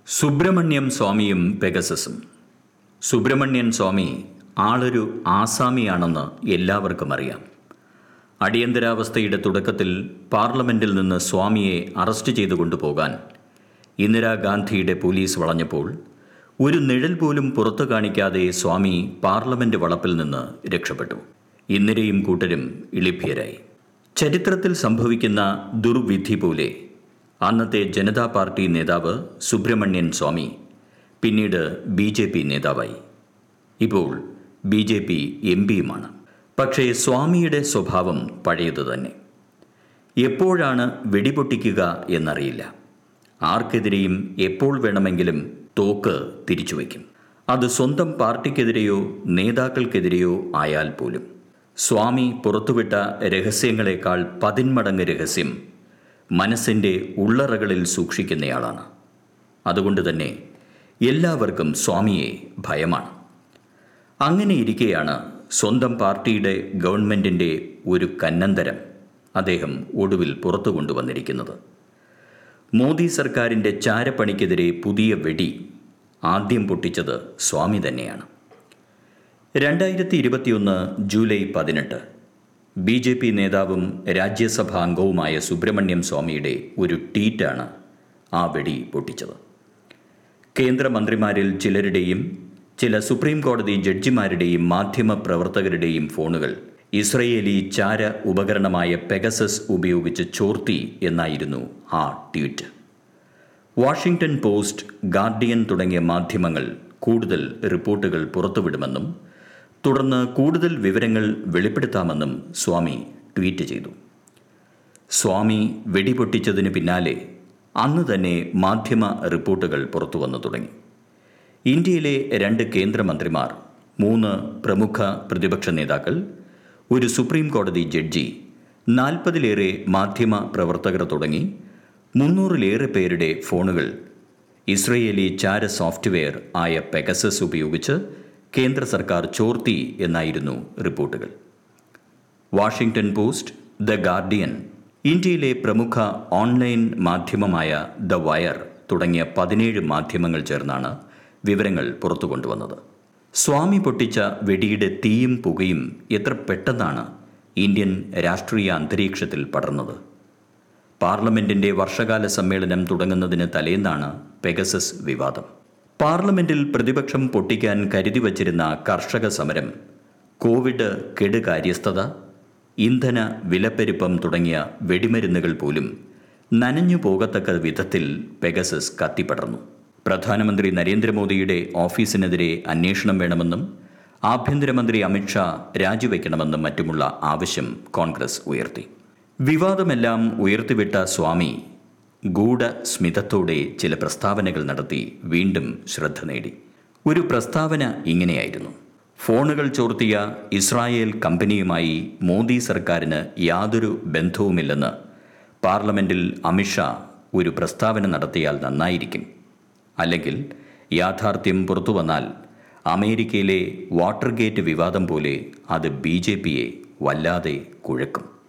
സുബ്രഹ്മണ്യം സ്വാമിയും പെഗസസും സുബ്രഹ്മണ്യൻ സ്വാമി ആളൊരു ആസാമിയാണെന്ന് എല്ലാവർക്കും അറിയാം അടിയന്തരാവസ്ഥയുടെ തുടക്കത്തിൽ പാർലമെന്റിൽ നിന്ന് സ്വാമിയെ അറസ്റ്റ് ചെയ്തു കൊണ്ടുപോകാൻ ഇന്ദിരാഗാന്ധിയുടെ പോലീസ് വളഞ്ഞപ്പോൾ ഒരു നിഴൽ പോലും പുറത്തു കാണിക്കാതെ സ്വാമി പാർലമെന്റ് വളപ്പിൽ നിന്ന് രക്ഷപ്പെട്ടു ഇന്ദിരയും കൂട്ടരും ഇളിഭ്യരായി ചരിത്രത്തിൽ സംഭവിക്കുന്ന ദുർവിധി പോലെ അന്നത്തെ ജനതാ പാർട്ടി നേതാവ് സുബ്രഹ്മണ്യൻ സ്വാമി പിന്നീട് ബി ജെ പി നേതാവായി ഇപ്പോൾ ബി ജെ പി എം പിയുമാണ് പക്ഷേ സ്വാമിയുടെ സ്വഭാവം പഴയത് തന്നെ എപ്പോഴാണ് വെടിപൊട്ടിക്കുക എന്നറിയില്ല ആർക്കെതിരെയും എപ്പോൾ വേണമെങ്കിലും തോക്ക് തിരിച്ചു വയ്ക്കും അത് സ്വന്തം പാർട്ടിക്കെതിരെയോ നേതാക്കൾക്കെതിരെയോ ആയാൽ പോലും സ്വാമി പുറത്തുവിട്ട രഹസ്യങ്ങളെക്കാൾ പതിന്മടങ്ങ് രഹസ്യം മനസ്സിൻ്റെ ഉള്ളറകളിൽ സൂക്ഷിക്കുന്നയാളാണ് അതുകൊണ്ട് തന്നെ എല്ലാവർക്കും സ്വാമിയെ ഭയമാണ് അങ്ങനെ ഇരിക്കെയാണ് സ്വന്തം പാർട്ടിയുടെ ഗവൺമെൻറ്റിൻ്റെ ഒരു കന്നന്തരം അദ്ദേഹം ഒടുവിൽ പുറത്തു കൊണ്ടുവന്നിരിക്കുന്നത് മോദി സർക്കാരിൻ്റെ ചാരപ്പണിക്കെതിരെ പുതിയ വെടി ആദ്യം പൊട്ടിച്ചത് സ്വാമി തന്നെയാണ് രണ്ടായിരത്തി ഇരുപത്തിയൊന്ന് ജൂലൈ പതിനെട്ട് ബി ജെ പി നേതാവും രാജ്യസഭാ അംഗവുമായ സുബ്രഹ്മണ്യം സ്വാമിയുടെ ഒരു ട്വീറ്റാണ് ആ വെടി പൊട്ടിച്ചത് കേന്ദ്രമന്ത്രിമാരിൽ ചിലരുടെയും ചില സുപ്രീം കോടതി ജഡ്ജിമാരുടെയും മാധ്യമ പ്രവർത്തകരുടെയും ഫോണുകൾ ഇസ്രയേലി ചാര ഉപകരണമായ പെഗസസ് ഉപയോഗിച്ച് ചോർത്തി എന്നായിരുന്നു ആ ട്വീറ്റ് വാഷിംഗ്ടൺ പോസ്റ്റ് ഗാർഡിയൻ തുടങ്ങിയ മാധ്യമങ്ങൾ കൂടുതൽ റിപ്പോർട്ടുകൾ പുറത്തുവിടുമെന്നും തുടർന്ന് കൂടുതൽ വിവരങ്ങൾ വെളിപ്പെടുത്താമെന്നും സ്വാമി ട്വീറ്റ് ചെയ്തു സ്വാമി വെടിപൊട്ടിച്ചതിന് പിന്നാലെ അന്ന് തന്നെ മാധ്യമ റിപ്പോർട്ടുകൾ പുറത്തു വന്നു തുടങ്ങി ഇന്ത്യയിലെ രണ്ട് കേന്ദ്രമന്ത്രിമാർ മൂന്ന് പ്രമുഖ പ്രതിപക്ഷ നേതാക്കൾ ഒരു സുപ്രീം കോടതി ജഡ്ജി നാൽപ്പതിലേറെ മാധ്യമ പ്രവർത്തകർ തുടങ്ങി മുന്നൂറിലേറെ പേരുടെ ഫോണുകൾ ഇസ്രയേലി ചാര സോഫ്റ്റ്വെയർ ആയ പെഗസസ് ഉപയോഗിച്ച് കേന്ദ്ര സർക്കാർ ചോർത്തി എന്നായിരുന്നു റിപ്പോർട്ടുകൾ വാഷിംഗ്ടൺ പോസ്റ്റ് ദ ഗാർഡിയൻ ഇന്ത്യയിലെ പ്രമുഖ ഓൺലൈൻ മാധ്യമമായ ദ വയർ തുടങ്ങിയ പതിനേഴ് മാധ്യമങ്ങൾ ചേർന്നാണ് വിവരങ്ങൾ പുറത്തു കൊണ്ടുവന്നത് സ്വാമി പൊട്ടിച്ച വെടിയുടെ തീയും പുകയും എത്ര പെട്ടെന്നാണ് ഇന്ത്യൻ രാഷ്ട്രീയ അന്തരീക്ഷത്തിൽ പടർന്നത് പാർലമെന്റിന്റെ വർഷകാല സമ്മേളനം തുടങ്ങുന്നതിന് തലേന്നാണ് പെഗസസ് വിവാദം പാർലമെന്റിൽ പ്രതിപക്ഷം പൊട്ടിക്കാൻ കരുതി വച്ചിരുന്ന കർഷക സമരം കോവിഡ് കെടുകാര്യസ്ഥത ഇന്ധന വിലപ്പെരുപ്പം തുടങ്ങിയ വെടിമരുന്നുകൾ പോലും നനഞ്ഞു പോകത്തക്ക വിധത്തിൽ പെഗസസ് കത്തിപ്പടർന്നു പ്രധാനമന്ത്രി നരേന്ദ്രമോദിയുടെ ഓഫീസിനെതിരെ അന്വേഷണം വേണമെന്നും ആഭ്യന്തരമന്ത്രി അമിത്ഷാ രാജിവെക്കണമെന്നും മറ്റുമുള്ള ആവശ്യം കോൺഗ്രസ് ഉയർത്തി വിവാദമെല്ലാം ഉയർത്തിവിട്ട സ്വാമി ഗൂഢസ്മിതത്തോടെ ചില പ്രസ്താവനകൾ നടത്തി വീണ്ടും ശ്രദ്ധ നേടി ഒരു പ്രസ്താവന ഇങ്ങനെയായിരുന്നു ഫോണുകൾ ചോർത്തിയ ഇസ്രായേൽ കമ്പനിയുമായി മോദി സർക്കാരിന് യാതൊരു ബന്ധവുമില്ലെന്ന് പാർലമെന്റിൽ അമിത്ഷാ ഒരു പ്രസ്താവന നടത്തിയാൽ നന്നായിരിക്കും അല്ലെങ്കിൽ യാഥാർത്ഥ്യം പുറത്തു വന്നാൽ അമേരിക്കയിലെ വാട്ടർഗേറ്റ് വിവാദം പോലെ അത് ബി ജെ പിയെ വല്ലാതെ കുഴക്കും